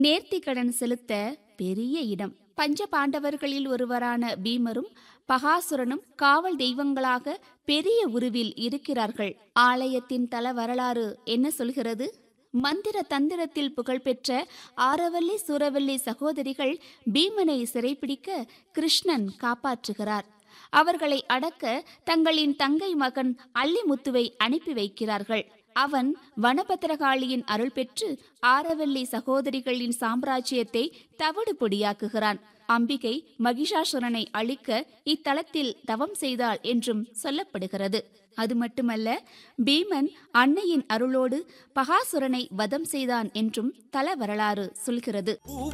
நேர்த்திக்கடன் செலுத்த பெரிய இடம் பஞ்ச பாண்டவர்களில் ஒருவரான பீமரும் பகாசுரனும் காவல் தெய்வங்களாக பெரிய உருவில் இருக்கிறார்கள் ஆலயத்தின் தல வரலாறு என்ன சொல்கிறது மந்திர தந்திரத்தில் புகழ்பெற்ற ஆரவல்லி சூரவல்லி சகோதரிகள் பீமனை சிறைப்பிடிக்க கிருஷ்ணன் காப்பாற்றுகிறார் அவர்களை அடக்க தங்களின் தங்கை மகன் அல்லிமுத்துவை அனுப்பி வைக்கிறார்கள் அவன் வனபத்திரகாளியின் அருள் பெற்று ஆரவல்லி சகோதரிகளின் சாம்ராஜ்யத்தை தவிடு பொடியாக்குகிறான் அம்பிகை மகிஷாசுரனை அழிக்க இத்தலத்தில் தவம் செய்தாள் என்றும் சொல்லப்படுகிறது அது மட்டுமல்ல பீமன் அன்னையின் அருளோடு பகாசுரனை வதம் செய்தான் என்றும் தல வரலாறு சொல்கிறது